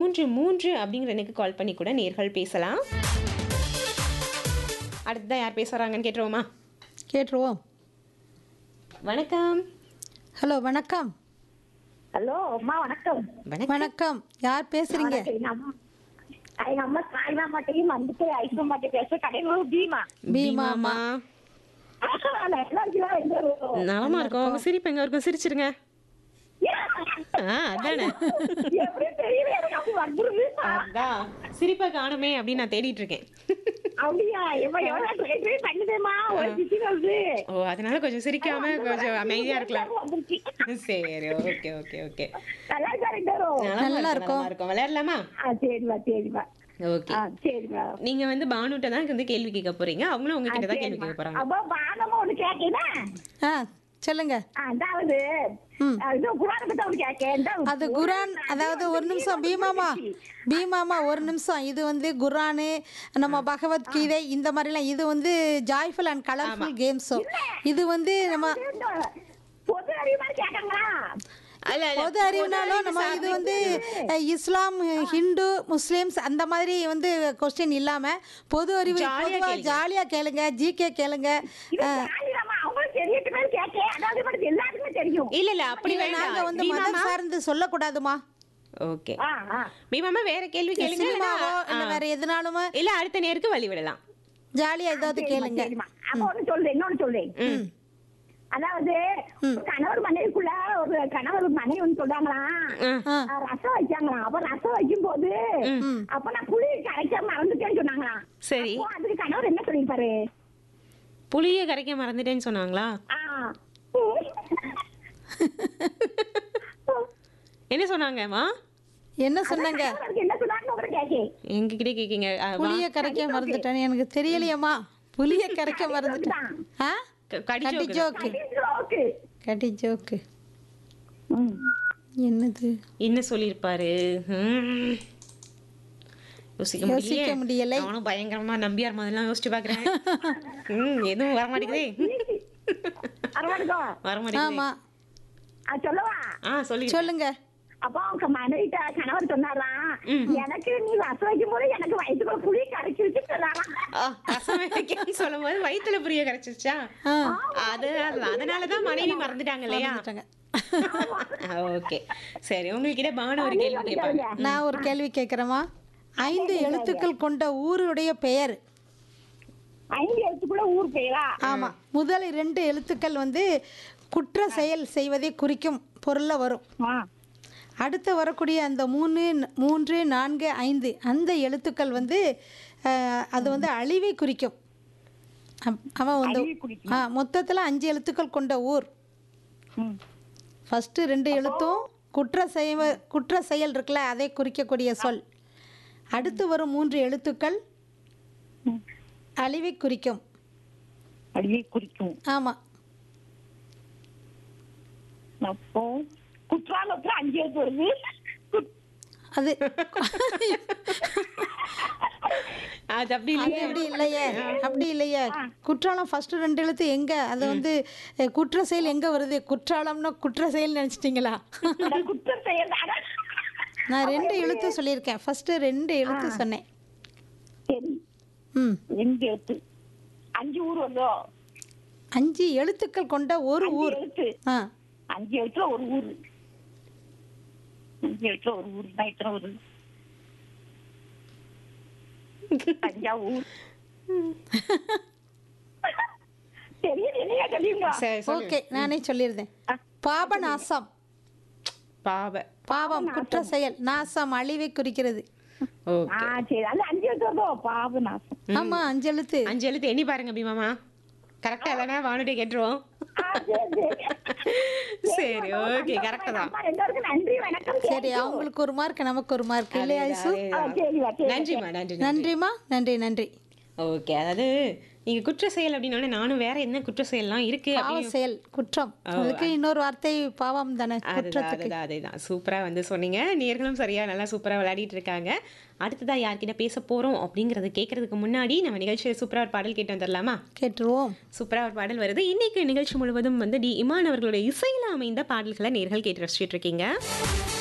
மூன்று மூன்று அப்படிங்கிற எனக்கு கால் பண்ணி கூட நேர்கள் பேசலாம் அடுத்ததான் யார் பேசுகிறாங்கன்னு கேட்டுருவோமா கேட்டுருவோம் வணக்கம் ஹலோ வணக்கம் ஹலோ அம்மா வணக்கம் வணக்கம் வணக்கம் யார் பேசுறீங்க வணக்கம். எங்க அம்மா எங்க அம்மா சாய்மா மாட்டையும் வந்துட்டு ஐஸ்மா மாட்டை பேச கடையில் பீமா பீமாமா நல்லா இருக்கலாம் எங்க நலமா இருக்கும் உங்க சிரிப்பு எங்க இருக்கும் சிரிச்சிருங்க ஆ அதானே எப்படி தெரியல எனக்கு அப்படி வந்துருது அதான் சிரிப்பை காணுமே அப்படின்னு நான் தேடிட்டு இருக்கேன் அப்படியா எவ்வளவு எவ்வளவு ட்ரை ட்ரை பண்ணுதேம்மா ஒரு சிட்டி வருது ஓ அதனால கொஞ்சம் சிரிக்காம கொஞ்சம் அமைதியா இருக்கலாம் வந்துருச்சு சரி ஓகே ஓகே ஓகே நல்லா இருக்கா ரெண்டு பேரும் நல்லா இருக்கும். இருக்கும் விளையாடலாமா ஆ சரிம்மா சரிம்மா ஓகே ஆ சரிம்மா நீங்க வந்து பானுட்ட தான் வந்து கேள்வி கேட்க போறீங்க அவங்களும் உங்ககிட்ட தான் கேள்வி கேட்க போறாங்க அப்போ பானமா ஒண்ணு கேட்டேன்னா ஆ சொல்லுங்க அதாவது ம். இது குரானை பத்தி ஒண்ணு கேட்டேன் அது குரான் அதாவது ஒரு நிமிஷம் பீமாமா பீமாமா ஒரு நிமிஷம் இது வந்து குரானு நம்ம பகவத்கீதை இந்த மாதிரிலாம் இது வந்து ஜாய்ஃபுல் அண்ட் கலர்ஃபுல் கேம்ஸும் இது வந்து நம்ம பொது அறிவு மாதிரி கேட்டாங்களா அல்ல இல்ல பொது அறிவுனாலும் நம்ம இது வந்து அஹ், இஸ்லாம் ஹிந்து முஸ்லிம்ஸ் அந்த மாதிரி வந்து கொஸ்டின் இல்லாம பொது அறிவு பொதுவா ஜாலியா கேளுங்க ஜிகே கேளுங்க அஹ், ஆயிரமா அவங்களுக்கு தெரியட்டு மாதிரி கேட்டேன் அதாவது மட்டும் எல்லாருக்குமே தெரியும் இல்ல இல்ல அப்படி இல்ல, நாங்க வேண்டாம் வந்து மதம் சார்ந்து சொல்லக்கூடாதுமா ஓகே ஆ ஆ மீமாமா வேற கேள்வி கேளுங்க சினிமாவோ இல்லைன்னா- இல்ல வேற எதுனாலுமே இல்ல அடுத்த நேருக்கு வழி விடலாம் ஜாலியா ஏதாவது கேளுங்க சரிம்மா அப்ப ஒண்ணு சொல்றேன் இன்னொன்னு சொல்றேன் ம் அதாவது ஒரு கணவர் மனைவிக்குள்ள ஒரு கணவர் மனைவி வந்து சொல்றாங்களா ம். ஆ, ஆ, ரசம் வைச்சாங்களாம் அப்ப ரசம் வைக்கும் போது ம். அப்ப நான் புளி கரைக்க மறந்துட்டேன்னு சொன்னாங்களாம் சரி அப்போ அதுக்கு கணவர் என்ன சொல்லிருப்பாரு புளிய கரைக்க மறந்துட்டேன்னு சொன்னாங்களா ஆ என்ன சொன்னாங்கம்மா என்ன சொன்னாங்க கணவருக்கு என்ன சொன்னாங்க அப்புறம் கேக்கேன் எங்ககிட்ட கேக்கீங்க ஆ, வா. புளிய கரைக்க மறந்துட்டேன் எனக்கு தெரியலையேம்மா புளிய கரைக்க மறந்துட்டேன் ஆ க- கடி கட்டி ஜோக்கு. ஜோக்கு ஓகே கட்டி ஜோக்கு ம் என்னது என்ன சொல்லியிருப்பாரு ம். யோசிக்க யோசிக்க முடியல முடியலை. நானும் பயங்கரமா நம்பியார் மாதிரிலாம் யோசிச்சு பாக்குறேன் ம் எதுவும் வர மாட்டேங்குதே அரவாடுக்கோ வர மாட்டேங்குது ஆமா ஆ சொல்லவா ஆ சொல்லி சொல்லுங்க அப்போ அவங்க மனைவிட்ட கணவர் சொன்னாராம் ம். எனக்கு நீ ரசம் வைக்கும் போது எனக்கு வயிற்றுக்குள்ள புளி கரைச்சி வச்சு சொன்னாராம் ஆ, ரசம் வைக்கன்னு சொல்லும் போது வயித்துல புரிய கிடைச்சிருச்சா ஆ அதனால அதனாலதான் மனைவி மறந்துட்டாங்க இல்லையா மறந்துட்டாங்க. ஓகே சரி உங்ககிட்ட பானு ஒரு கேள்வி கேட்பாங்க நான் ஒரு கேள்வி கேட்குறேம்மா ஐந்து எழுத்துக்கள் கொண்ட ஊருடைய பெயர் ஐந்து எழுத்துக்குள்ள ஊர் பெயரா ஆமா முதல் இரண்டு எழுத்துக்கள் வந்து குற்ற செயல் செய்வதை குறிக்கும் பொருள்ல வரும் ஆ அடுத்து வரக்கூடிய அந்த மூணு மூன்று நான்கு ஐந்து அந்த எழுத்துக்கள் வந்து அஹ், அது வந்து அழிவை குறிக்கும் அப்- அவன் வந்து அழிவை குறிக்கும். ஆ மொத்தத்தில் அஞ்சு எழுத்துக்கள் கொண்ட ஊர் ம். ஃபஸ்ட்டு ரெண்டு எழுத்தும் குற்ற செய்வ குற்ற செயல் இருக்குல்ல அதை குறிக்கக்கூடிய சொல் அடுத்து வரும் மூன்று எழுத்துக்கள் ம். அழிவை குறிக்கும் அடியை குறிக்கும் ஆமாம் அப்போ குற்றாலத்துல அஞ்சு எழுத்து வருது குட்- அது அது அப்படி அது இல்லையா அப்படி இல்லையே அப்படி இல்லையே குற்றாலம் ஃபர்ஸ்ட் ரெண்டு எழுத்து எங்க அது வந்து அஹ், குற்ற செயல் எங்க வருது குற்றாலம்னா குற்ற செயல் நினைச்சிட்டீங்களா அட குற்றம் செயல் அட- நான் ரெண்டு எழுத்து சொல்லியிருக்கேன் ஃபர்ஸ்ட் ரெண்டு எழுத்து சொன்னேன் சரி ம் ரெண்டு எழுத்து அஞ்சு ஊர் வருதோ அஞ்சு எழுத்துக்கள் கொண்ட ஒரு அஞ்சு ஊர் எழுத்து ஆ அஞ்சு எழுத்துல ஒரு ஊர் அஞ்சு எழுத்துல ஒரு ஊர் தான் எத்தனை ஊர் தஞ்சாவூர் தெரியல என்னையா சொல்லிருங்க சரி சொல்லு ஓகே நானே சொல்லியிருந்தேன் பாபநாசம் பாவ பாவம் குற்ற செயல் நாசம் அழிவை குறிக்கிறது ஓகே ஆ சரி அது அஞ்சு எழுத்து வருதோ பாபநாசம் ஆமா அஞ்சு எழுத்து அஞ்சு எழுத்து எண்ணி பாருங்க பீமாமா கரெக்டா இல்லைன்னா வானுட்டே கேட்டுருவோம் ஆ, சரி, சரி. சரி ஓகே கரெக்டா தான் அம்மா, ரெண்டோருக்கும் நன்றி வணக்கம் சரி அவங்களுக்கு ஒரு மார்க் நமக்கு ஒரு மார்க் இல்லையா ஐசு ஆ, சரிம்மா சரி நன்றிம்மா நன்றி நன்றி நன்றிம்மா நன்றி நன்றி ஓகே அதாவது நீங்க குற்ற செயல் அப்படின்னோடனே நானும் வேற என்ன குற்ற செயல்லாம் இருக்கு பாவ அப்படின்னு செயல் குற்றம் அதுக்கு இன்னொரு வார்த்தை பாவம் தானே அதுதான் குற்றத்துக்கு அதுதான் அதுதான் சூப்பரா வந்து சொன்னீங்க நேர்களும் சரியா நல்லா சூப்பரா விளையாடிட்டு இருக்காங்க அடுத்ததா யார்கிட்ட பேச போறோம் அப்படிங்கறத கேட்கறதுக்கு முன்னாடி நம்ம நிகழ்ச்சியில் சூப்பரா ஒரு பாடல் கேட்டு வந்துடலாமா கேட்டுருவோம் சூப்பரா ஒரு பாடல் வருது இன்னைக்கு நிகழ்ச்சி முழுவதும் வந்து டி இமான் அவர்களுடைய இசையில அமைந்த பாடல்களை நேர்கள் கேட்டு ரசிச்சிட்டு இருக்கீங்க